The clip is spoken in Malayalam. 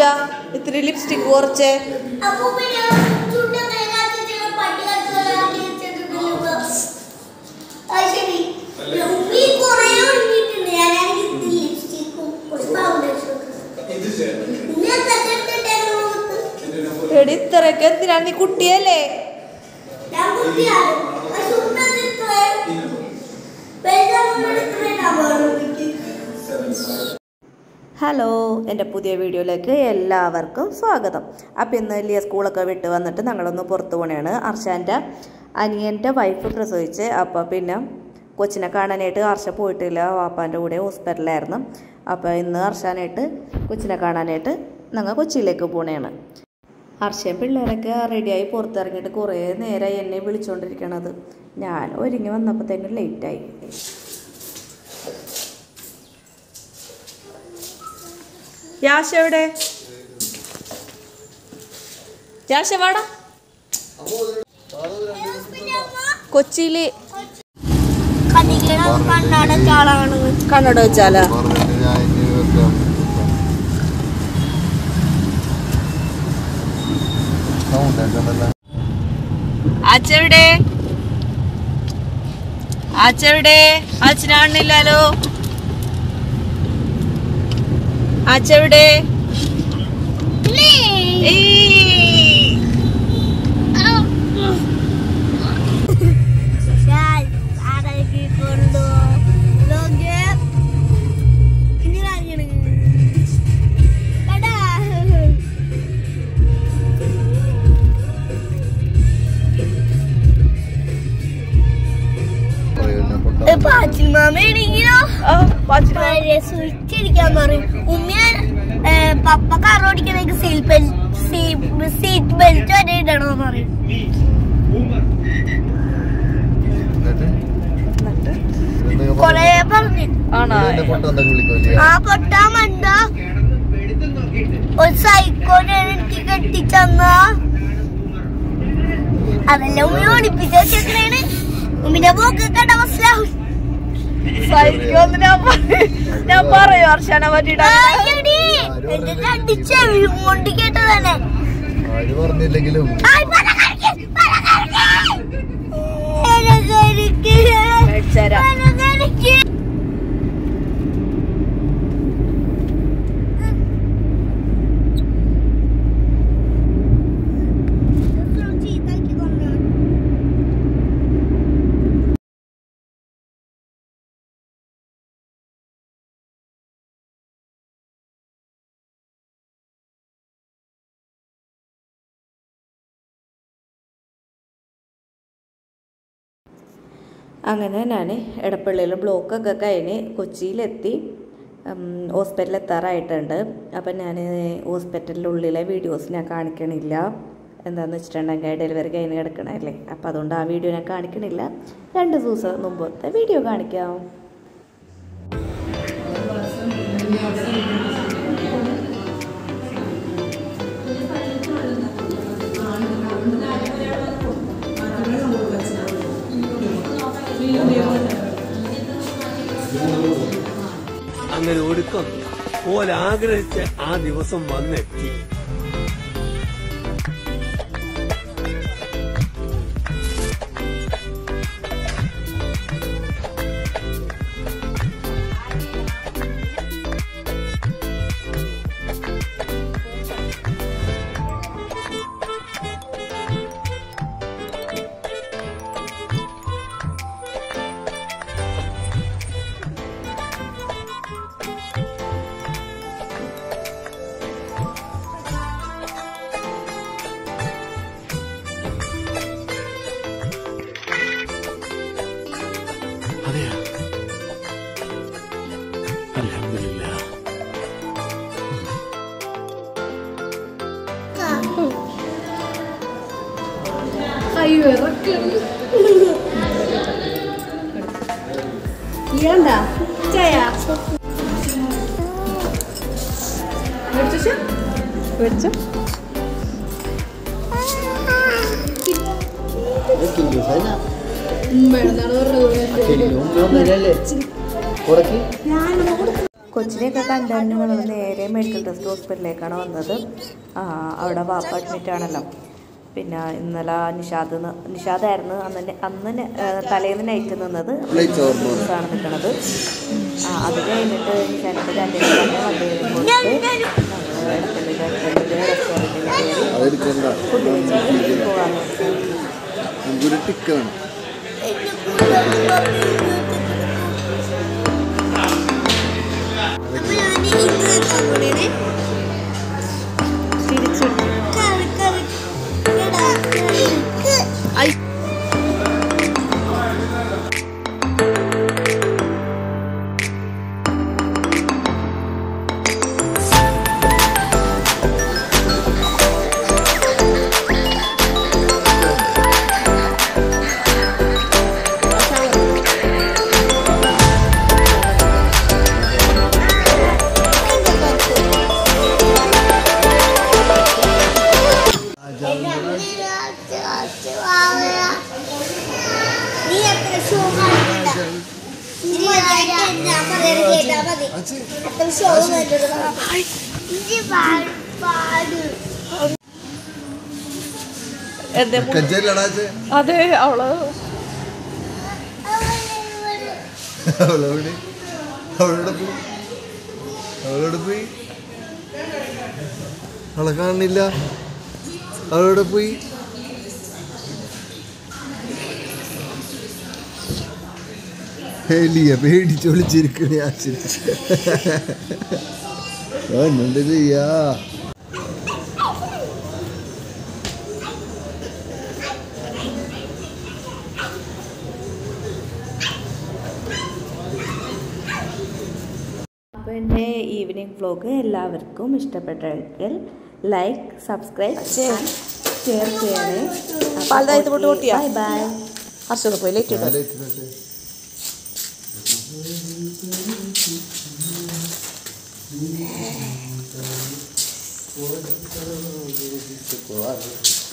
കുടിക്കുക ഇത്തിരി ലിപ്സ്റ്റിക് കുറച്ച് അപ്പൊ പിന്നെ ചുണ്ടൊക്കെ കാച്ചിട്ട് പട്ടി കടിച്ചോലെ ആക്കി വെച്ചിട്ടുണ്ടല്ലോ. അത് ശരി. ഈ കുറേ ഒഴിഞ്ഞിട്ടുണ്ട്. ഞാനാണെങ്കിൽ ഇത്തിരി ലിപ്സ്റ്റിക്കും ഒരു ഫൗണ്ടേഷനും ഇന്ന് തെറ്റിട്ടിട്ടായിരുന്നു മുഖത്ത്. എടി ഇത്രയൊക്കെ എന്തിനാ നീ കുട്ടിയല്ലേ ഞാൻ കുട്ടിയാണ്. പക്ഷെ ഉണ്ടത് ഇത്ര വലുതാവുമ്പോൾ ഇത്ര ഉണ്ടാവുള്ളൂ എനിക്ക്. ഹലോ എൻ്റെ പുതിയ വീഡിയോയിലേക്ക് എല്ലാവർക്കും സ്വാഗതം അപ്പോൾ ഇന്ന് വലിയ സ്കൂളൊക്കെ വിട്ട് വന്നിട്ട് ഞങ്ങളൊന്ന് പുറത്ത് പോകണയാണ് അർഷാൻ്റെ അനിയൻ്റെ വൈഫ് പ്രസവിച്ച് അപ്പോൾ പിന്നെ കൊച്ചിനെ കാണാനായിട്ട് ഹർഷ പോയിട്ടില്ല വാപ്പാൻ്റെ കൂടെ ഹോസ്പിറ്റലിലായിരുന്നു അപ്പോൾ ഇന്ന് ഹർഷാനായിട്ട് കൊച്ചിനെ കാണാനായിട്ട് ഞങ്ങൾ കൊച്ചിയിലേക്ക് പോകണയാണ് ഹർഷയും പിള്ളേരൊക്കെ റെഡിയായി പുറത്തിറങ്ങിയിട്ട് കുറേ നേരമായി എന്നെ വിളിച്ചുകൊണ്ടിരിക്കണത് ഞാൻ ഒരുങ്ങി വന്നപ്പോഴത്തേക്കും ലേറ്റായി യാശ എവിടെ യാശ വാടാ കൊച്ചിയിൽ കണ്ണിക്കണ കണ്ണടച്ച ആളാണ് കണ്ണട വെച്ചാലാ അച്ഛവിടെ അച്ഛവിടെ അച്ഛനാണില്ലല്ലോ അച്ഛവിടെ പാച്ചിമാമയാണെങ്കിലോ സ്വിച്ച് അടിക്കാൻ പറയും ഉമ്മ പപ്പ കാർ ഓടിക്കണമെങ്കിൽ സീറ്റ് ബെൽറ്റ് സീറ്റ് ബെൽറ്റ് വരെ ഇടണമെന്ന് പറയും കൊറേ പറഞ്ഞു ആണോ ആ പൊട്ടാ മണ്ട ഒരു സൈക്കോനെ എനിക്ക് കെട്ടിച്ചന്ന അതെല്ലാം ഉമ്മ ഓടിപ്പിച്ച വെച്ചേക്കണേണ് ഉമ്മിന്റെ പോക്ക് കണ്ട മനസ്സിലാവും സൈക്കോന്ന് ഞാൻ പറയും ഞാൻ പറയും ഹർഷനെ പറ്റിയിട്ട് ആയെടി, എന്റെ രണ്ട് ചെവിയും കൊണ്ട് കേട്ടതന്നെ ആര് പറഞ്ഞില്ലെങ്കിലും ആയ് പല കളിക്ക്, പല കളിക്ക്. പല കളിക്ക്, മേടിച്ചുതരാം. പല കളിക്ക്. ചീത്താക്കി കൊണ്ടുവന്നു. അങ്ങനെ ഞാൻ എടപ്പള്ളിയിൽ ബ്ലോക്കൊക്കെ കഴിഞ്ഞ് കൊച്ചിയിലെത്തി ഹോസ്പിറ്റലിൽ എത്താറായിട്ടുണ്ട് അപ്പം ഞാൻ ഹോസ്പിറ്റലിൻ്റെ ഉള്ളിലെ വീഡിയോസ് ഞാൻ കാണിക്കണില്ല എന്താണെന്ന് വെച്ചിട്ടുണ്ടെങ്കിൽ ഡെലിവറി കഴിഞ്ഞ് കിടക്കണല്ലേ അപ്പം അതുകൊണ്ട് ആ വീഡിയോ ഞാൻ കാണിക്കണില്ല രണ്ട് ദിവസം മുമ്പത്തെ വീഡിയോ കാണിക്കാം അങ്ങനെ ഒടുക്കം ഓൽ ആഗ്രഹിച്ച ആ ദിവസം വന്നെത്തി അതെയാ അൽഹംദുലില്ലാ കൊച്ചിനെയൊക്കെ കണ്ടതിന് നമ്മൾ നേരെ മെഡിക്കൽ ടെസ്റ്റ് ഹോസ്പിറ്റലിലേക്കാണ് വന്നത് ആ, അവിടെ വാപ്പ അഡ്മിറ്റ് ആണല്ലോ പിന്നെ ഇന്നലെ നിഷാദ് ന്ന്- നിഷാദായിരുന്നു അന്ന് അന്ന് ന- ഏ, തലേന്ന് നൈറ്റ് നിന്നത് Late ഓർമ്മ. ആണ് നിൽക്കുന്നത് ആ അത് കഴിഞ്ഞിട്ട് നിഷാദിൻ്റെ രണ്ടിന് തന്നെ വണ്ടി കൊടുത്ത് നമ്മൾ ഇടപ്പള്ളിയുടെ അടുത്തുള്ള റെസ്റ്റോറൻറ്റിൽ കയറി അതെടുക്കണ്ട ഫുഡ് കഴിച്ചിട്ട് പോകാമെന്ന് വെച്ചു നമുക്കൊരു ടിക്കാണ് അപ്പൊ ഞാൻ ഇന്ന് വെക്കാൻ പോണേണ് തിരിച്ചു കറി കറി എടാ, കറിക്ക്. നീ എത്ര ഷോ കണ്ടിട്ടുണ്ടാ? നീ മര്യാദയ്ക്ക് ഞാൻ പറയുന്നത് കേട്ടാ മതി. എത്ര ഷോ കണ്ടിട്ടുണ്ടാ? ഇജ്ജ് പാട് പാട്. എന്റെ കജ്ജല്ലടാച്ചേ അതെ അവള് അവളോട് അവളോട് പോയി അവളോട് പോയി അവളെ കാണുന്നില്ല അവളോട് പോയി ഹേലിയ പേടിച്ച് വിളിച്ചിരിക്കണേ ആശിരി എന്ത് ചെയ്യാ അപ്പോൾ എൻ്റെ ഈവനിങ് വ്ലോഗ് എല്ലാവർക്കും ഇഷ്ടപ്പെട്ടെങ്കിൽ ലൈക്ക് സബ്സ്ക്രൈബ് ഷെയർ ചെയ്യണേ പാൽദായത്ത് പൊട്ട് പൊട്ടിയോ? ബൈ ബൈ അർച്ചന പോയി ലേറ്റ് ഇട്ടോ What?